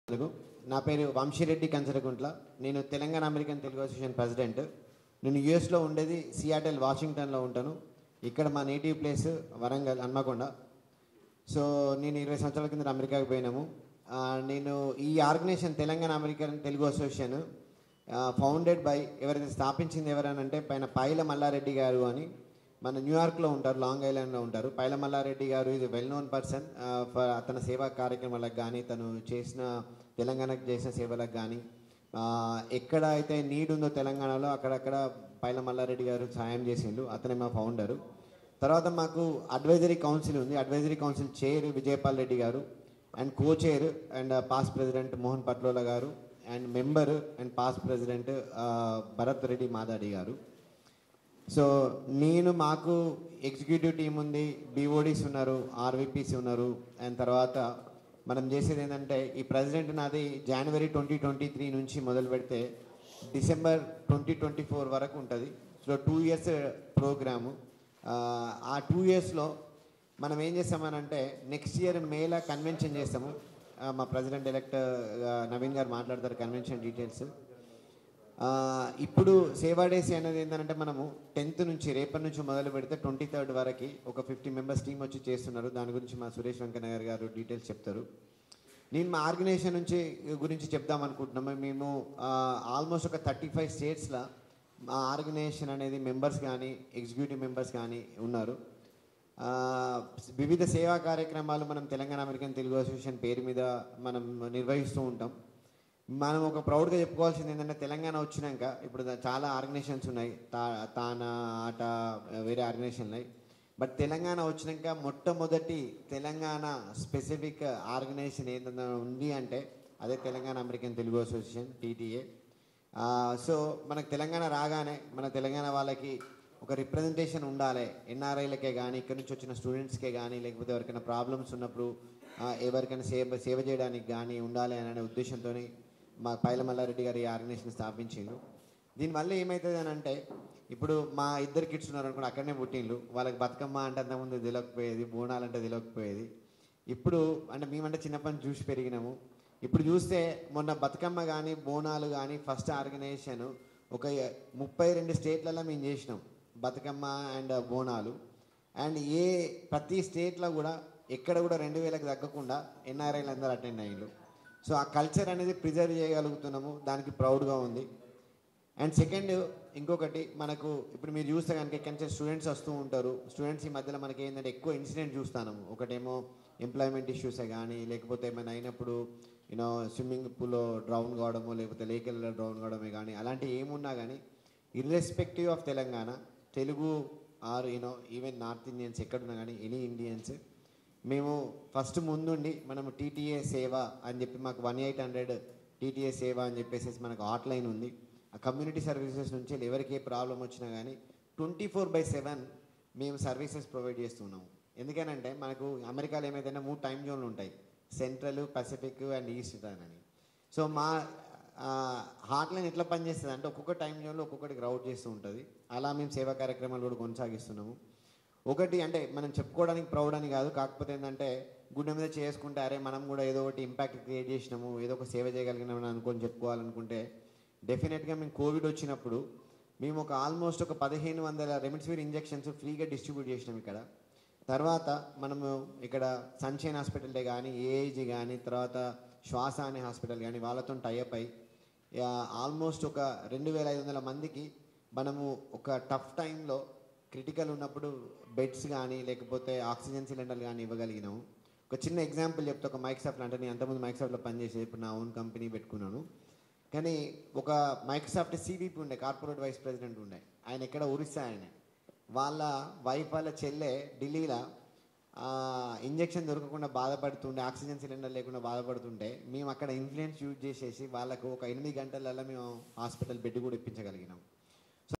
తెలుగు నా పేరు వంశీరెడ్డి కంచరగుంట్ల నేను Telangana American Telugu association president నేను యుఎస్లో ఉండేది సియాటెల్ వాషింగ్టన్లో ఉంటాను ఇక్కడ మా నేటివ్ ప్లేస్ వరంగల్ హన్మకొండ సో నేను ఇరవై సంవత్సరాల కింద అమెరికాకి పోయినాము ఆ, నేను ఈ organization Telangana American Telugu association founded by ఎవరైతే స్థాపించింది ఎవరనంటే పైన పైల మల్లారెడ్డి గారు అని మన న్యూయార్క్లో ఉంటారు లాంగ్ ఐలాండ్లో ఉంటారు పైల మల్లారెడ్డి గారు ఇది వెల్ నోన్ పర్సన్ ఫర్ తన సేవా కార్యక్రమాలకు కానీ తను చేసిన తెలంగాణకు చేసిన సేవలకు కానీ ఆ, ఎక్కడ అయితే నీడ్ ఉందో తెలంగాణలో అక్కడక్కడ పైల మల్లారెడ్డి గారు సాయం చేసిండు అతనే మా ఫౌండరు తర్వాత మాకు అడ్వైజరీ కౌన్సిల్ ఉంది advisory council chair Vijayapal Reddy garu and co chair and past president Mohan Patlola garu and member and past president Bharath Reddy Madadi garu so నేను మాకు ఎగ్జిక్యూటివ్ టీం ఉంది బీఓడీస్ ఉన్నారు ఆర్వీపీస్ ఉన్నారు అండ్ తర్వాత మనం చేసేది ఏంటంటే ఈ ప్రెసిడెంట్ నాది జనవరి ట్వంటీ ట్వంటీ త్రీ నుంచి మొదలు పెడితే డిసెంబర్ ట్వంటీ ట్వంటీ ఫోర్ వరకు ఉంటుంది సో టూ ఇయర్స్ ప్రోగ్రాము ఆ టూ ఇయర్స్లో మనం ఏం చేస్తామనంటే నెక్స్ట్ ఇయర్ మేలో కన్వెన్షన్ చేస్తాము ఆ, మా ప్రెసిడెంట్ ఎలక్ట్ నవీన్ గారు మాట్లాడతారు కన్వెన్షన్ డీటెయిల్స్ ఆ, ఇప్పుడు సేవా డేస్ అనేది ఏంటంటే మనము టెన్త్ నుంచి రేపటి నుంచి మొదలు పెడితే ట్వంటీ థర్డ్ వరకు ఒక ఫిఫ్టీ మెంబర్స్ టీం వచ్చి చేస్తున్నారు దాని గురించి మా సురేష్ వెంకన్నగర్ గారు డీటెయిల్స్ చెప్తారు నేను మా ఆర్గనైజేషన్ నుంచి గురించి చెప్దాం అనుకుంటున్నాము మేము ఆల్మోస్ట్ ఒక థర్టీ ఫైవ్ స్టేట్స్లో మా ఆర్గనైజేషన్ అనేది మెంబర్స్ కానీ ఎగ్జిక్యూటివ్ మెంబర్స్ కానీ ఉన్నారు ఆ, వివిధ సేవా కార్యక్రమాలు మనం తెలంగాణ అమెరికన్ తెలుగు అసోసియేషన్ పేరు మీద మనం నిర్వహిస్తూ ఉంటాం మనం ఒక ప్రౌడ్గా చెప్పుకోవాల్సింది ఏంటంటే తెలంగాణ వచ్చినాక ఇప్పుడు దా- చాలా ఆర్గనైజేషన్స్ ఉన్నాయి తా తాన ఆట వేరే ఆర్గనైజేషన్ ఉన్నాయి బట్ తెలంగాణ వచ్చినాక మొట్టమొదటి తెలంగాణ స్పెసిఫిక్ ఆర్గనైజేషన్ ఏంటన్నా ఉంది అంటే అదే Telangana American Telugu association TTA so మనకు తెలంగాణ రాగానే మన తెలంగాణ వాళ్ళకి ఒక రిప్రజెంటేషన్ ఉండాలి ఎన్ఆర్ఐలకే కానీ ఇక్కడ నుంచి వచ్చిన స్టూడెంట్స్కే కానీ లేకపోతే ఎవరికైనా ప్రాబ్లమ్స్ ఉన్నప్పుడు ఆ, ఎవరికైనా సేవ సేవ చేయడానికి కానీ ఉండాలి అనే ఉద్దేశంతో మా పైల మల్లారెడ్డి గారు ఈ ఆర్గనైజేషన్ స్థాపించిండ్రు దీనివల్ల ఏమవుతుంది అని అంటే ఇప్పుడు మా ఇద్దరు కిడ్స్ ఉన్నారు అనుకోండి అక్కడనే పుట్టిండ్రు వాళ్ళకి బతుకమ్మ అంటే అంతకుముందు తెలియకపోయేది బోనాలంటే తెలియకపోయేది ఇప్పుడు అంటే మేమంటే చిన్నప్పటి నుంచి చూసి పెరిగినాము ఇప్పుడు చూస్తే మొన్న బతుకమ్మ కానీ బోనాలు కానీ ఫస్ట్ ఆర్గనైజేషన్ ఒక ముప్పై రెండు స్టేట్లలో మేము చేసినాం బతుకమ్మ అండ్ బోనాలు అండ్ ఏ ప్రతి స్టేట్లో కూడా ఎక్కడ కూడా రెండు వేలకు తగ్గకుండా ఎన్ఆర్ఐలు అందరూ అటెండ్ అయ్యారు సో ఆ కల్చర్ అనేది ప్రిజర్వ్ చేయగలుగుతున్నాము దానికి ప్రౌడ్గా ఉంది అండ్ సెకండ్ ఇంకొకటి మనకు ఇప్పుడు మీరు చూస్తే కనుక ఇక్కడి నుంచి స్టూడెంట్స్ వస్తూ ఉంటారు స్టూడెంట్స్ ఈ మధ్యలో మనకి ఏంటంటే ఎక్కువ ఇన్సిడెంట్ చూస్తాము ఒకటేమో ఎంప్లాయ్మెంట్ ఇష్యూసే కానీ లేకపోతే ఏమైనా అయినప్పుడు యూనో స్విమ్మింగ్ పూల్లో డ్రౌన్ కావడము లేకపోతే లేకెళ్ళలో డ్రౌన్ కావడమే కానీ అలాంటి ఏమున్నా కానీ irrespective of Telangana Telugu or you know even north Indians ఎక్కడున్నా కానీ ఎనీ ఇండియన్స్ మేము ఫస్ట్ ముందుండి మనము టీటీఏ సేవ అని చెప్పి మాకు వన్ ఎయిట్ హండ్రెడ్ టీటీఏ సేవ అని చెప్పేసి మనకు హాట్లైన్ ఉంది ఆ కమ్యూనిటీ సర్వీసెస్ నుంచి ఎవరికి ఏ ప్రాబ్లం వచ్చినా కానీ ట్వంటీ ఫోర్ బై సెవెన్ మేము సర్వీసెస్ ప్రొవైడ్ చేస్తున్నాము ఎందుకనంటే మనకు అమెరికాలో ఏమైతే మూడు టైం జోన్లు ఉంటాయి సెంట్రల్ పసిఫిక్ అండ్ ఈస్ట్ అని సో మా హాట్లైన్ ఎట్లా పనిచేస్తుంది అంటే ఒక్కొక్క టైం జోన్లో ఒక్కొక్కటి గ్రౌట్ చేస్తూ ఉంటుంది అలా మేము సేవా కార్యక్రమాలు కూడా కొనసాగిస్తున్నాము ఒకటి అంటే మనం చెప్పుకోవడానికి ప్రౌడ్ అని కాదు కాకపోతే ఏంటంటే గుండె మీద చేసుకుంటే అరే మనం కూడా ఏదో ఒకటి ఇంపాక్ట్ క్రియేట్ చేసినాము ఏదో ఒక సేవ చేయగలిగినామని అనుకొని చెప్పుకోవాలనుకుంటే డెఫినెట్గా మేము కోవిడ్ వచ్చినప్పుడు మేము ఒక ఆల్మోస్ట్ ఒక పదిహేను వందల రెమిడిసివిర్ ఇంజెక్షన్స్ ఫ్రీగా డిస్ట్రిబ్యూట్ చేసినాం ఇక్కడ తర్వాత మనము ఇక్కడ సన్షైన్ హాస్పిటల్ కానీ ఏఐజీ కానీ తర్వాత శ్వాస అనే హాస్పిటల్ కానీ వాళ్ళతో టైఅప్ అయి ఆల్మోస్ట్ ఒక రెండు వేల ఐదు వందల మందికి మనము ఒక టఫ్ టైంలో క్రిటికల్ ఉన్నప్పుడు బెడ్స్ కానీ లేకపోతే ఆక్సిజన్ సిలిండర్లు కానీ ఇవ్వగలిగినాము ఒక చిన్న ఎగ్జాంపుల్ చెప్తే ఒక మైక్సాఫ్ట్ అంటే నేను అంతకుముందు మైక్సాఫ్ట్లో పనిచేసేది ఇప్పుడు నా ఓన్ కంపెనీ పెట్టుకున్నాను కానీ ఒక మైక్రోసాఫ్ట్ సివిపి ఉండే కార్పొరేట్ వైస్ ప్రెసిడెంట్ ఉండే ఆయన ఎక్కడ ఒరిస్సా ఆయన వాళ్ళ వైఫ్ వాళ్ళ చెల్లె ఢిల్లీలో ఇంజెక్షన్ దొరకకుండా బాధపడుతుండే ఆక్సిజన్ సిలిండర్ లేకుండా బాధపడుతుంటే మేము అక్కడ ఇన్ఫ్లుయెన్స్ యూజ్ చేసేసి వాళ్ళకు ఒక ఎనిమిది గంటలలో మేము హాస్పిటల్ బెడ్ కూడా ఇప్పించగలిగినాం